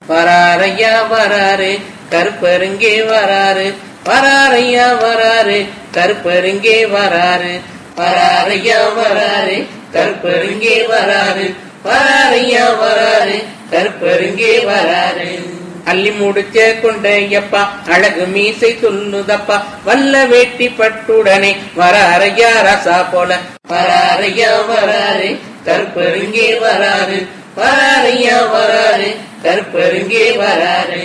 வராரையா வராரு கருப்பருங்கே வராரு வராரையா வராரு கருப்பருங்கே வராரு வராரையா வராரு கருப்பருங்கே வராரு வராரையா வராரு கருப்பருங்கே வராரு அள்ளி முடிச்ச கொண்டையப்பா அழகு மீசை துள்ளுதப்பா வல்ல வேட்டி பட்டுடனே வராரையா ரசா போல வராரையா வராரு கருப்பருங்கே வராரு வராரையா வராரு கருப்பருங்கே வராரு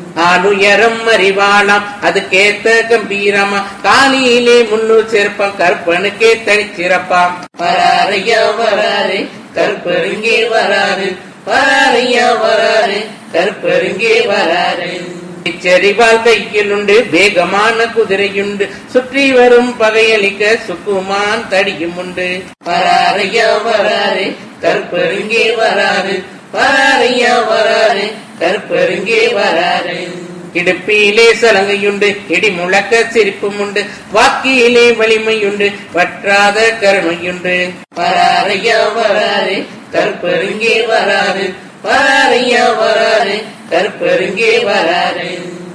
ஆளுயரம் அறிவாளாம் அதுக்கேத்த கம்பீரமா காலியிலே முன்னூறு சிறப்பம் கற்பனுக்கே தனிச்சிறப்பாம் வராரையா வராரு கற்பருங்கே வராரு வராரையா வராரு கற்பருங்கே வராரு செறிவால் கையில் உண்டு வேகமான குதிரையுண்டு சுற்றி வரும் பகையளிக்க சுக்குமான் தடியும் உண்டு வராரையா வராரு கற்பருங்கே வராரு வராரையா வராரு கற்பருங்கே வராரு இடுப்பிலே சலங்கையுண்டு இடி முழக்க சிரிப்பும் உண்டு வாக்கியிலே வலிமையுண்டு வற்றாத கருணையுண்டு வராரையா வராரு கற்பருங்கே வராரு வராரையா வராரு கற்பருங்கே வராரு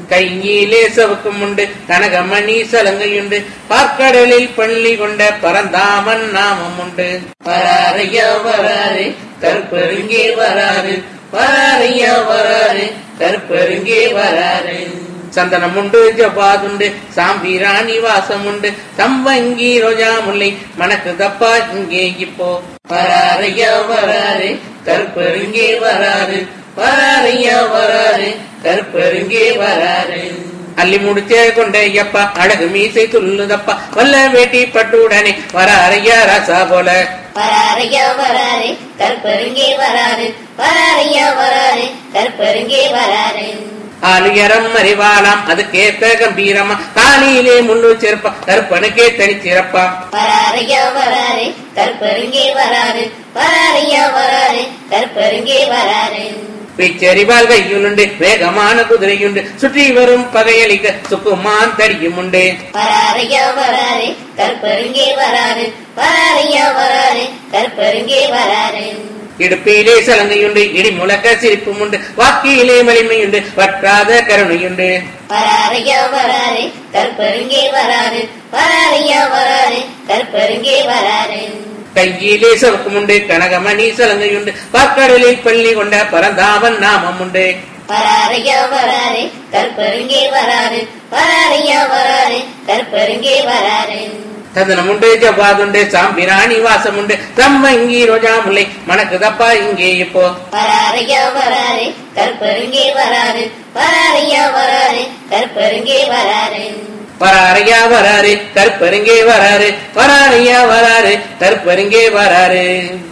கையிலே சவுக்கும் உண்டு கனகமணி சலங்கையுண்டு பார்க்கடலில் பள்ளி கொண்ட பரந்தாமன் நாமம் உண்டு வராரையா வராரு கற்பருங்கே வராரு வராரையா வராரு கற்பருங்கே வராரு சந்தனம் உண்டு ஜபாதுண்டு சாம்பிராணி வாசம் உண்டு சம்பங்கி ரோஜா முல்லை மனக்கு தப்பா இங்கே இப்போ வராரையா வராரு கற்பருங்கே வராரு வராரையா வராரு கற்பருங்கே வராரு அள்ளி முடிச்சே கொண்டே எப்பா அழகு மீசை துள்ளுதப்பா வல்ல வேட்டி பட்டுடனே வராரையா ரசா போல வராரையா வராரு கற்பருங்கே வராரு வராரையா வராரு கற்பருங்கே வராரு ஆளுயரம் அறிவாளாம் அதுக்கேத்த கம்பீரமா காலியிலே முள்ளு சிறப்பா கற்பனுக்கே தனிச்சிறப்பா வராரையா வராரு கற்பருங்கே வராரு வராரையா வராரு கற்பருங்கே வராரு பிச்சரிவால் கையுண்டு வேகமான குதிரையுண்டு சுற்றி வரும் பகையளிக்க சுக்குமான் தடியும் உண்டு வராரையா வராரு கற்பருங்கே வராரு வராரையா வராரு கற்பருங்கே வராரு இடுப்பிலே சலங்கையுண்டு இடி முழக்க சிரிப்பும் உண்டு வாக்கியிலே வலிமையுண்டு வற்றாத கருணையுண்டு வராரையா வராரு கற்பருங்கே வராரு வராரையா வராரு கற்பருங்கே வராரு கையிலே சவுக்கும் உண்டு கனகமணி சலங்கையுண்டு பார்க்கடலில் பள்ளி கொண்ட பரந்தாமன் நாமம் உண்டு வராரையா வராரு கற்பருங்கே வராரு வராரையா வராரு கற்பருங்கே வராரு சந்தனம் உண்டு ஜவ்வாதுண்டு சாம்பிராணி வாசம் உண்டு சம்மங்கி ரோஜா முல்லை மனக்கு தப்பா இங்கே இப்போ வராரையா வராரு கற்பருங்கே வராரு வராரையா வராரு கற்பருங்கே வராரு வராரையா வராரு கற்பருங்கே வராரு வராரையா வராரு கற்பருங்கே வராரு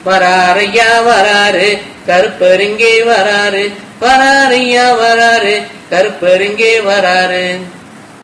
வராரையா வராரு கற்பருங்கே வராரு வராரையா வராரு கற்பருங்கே வராரு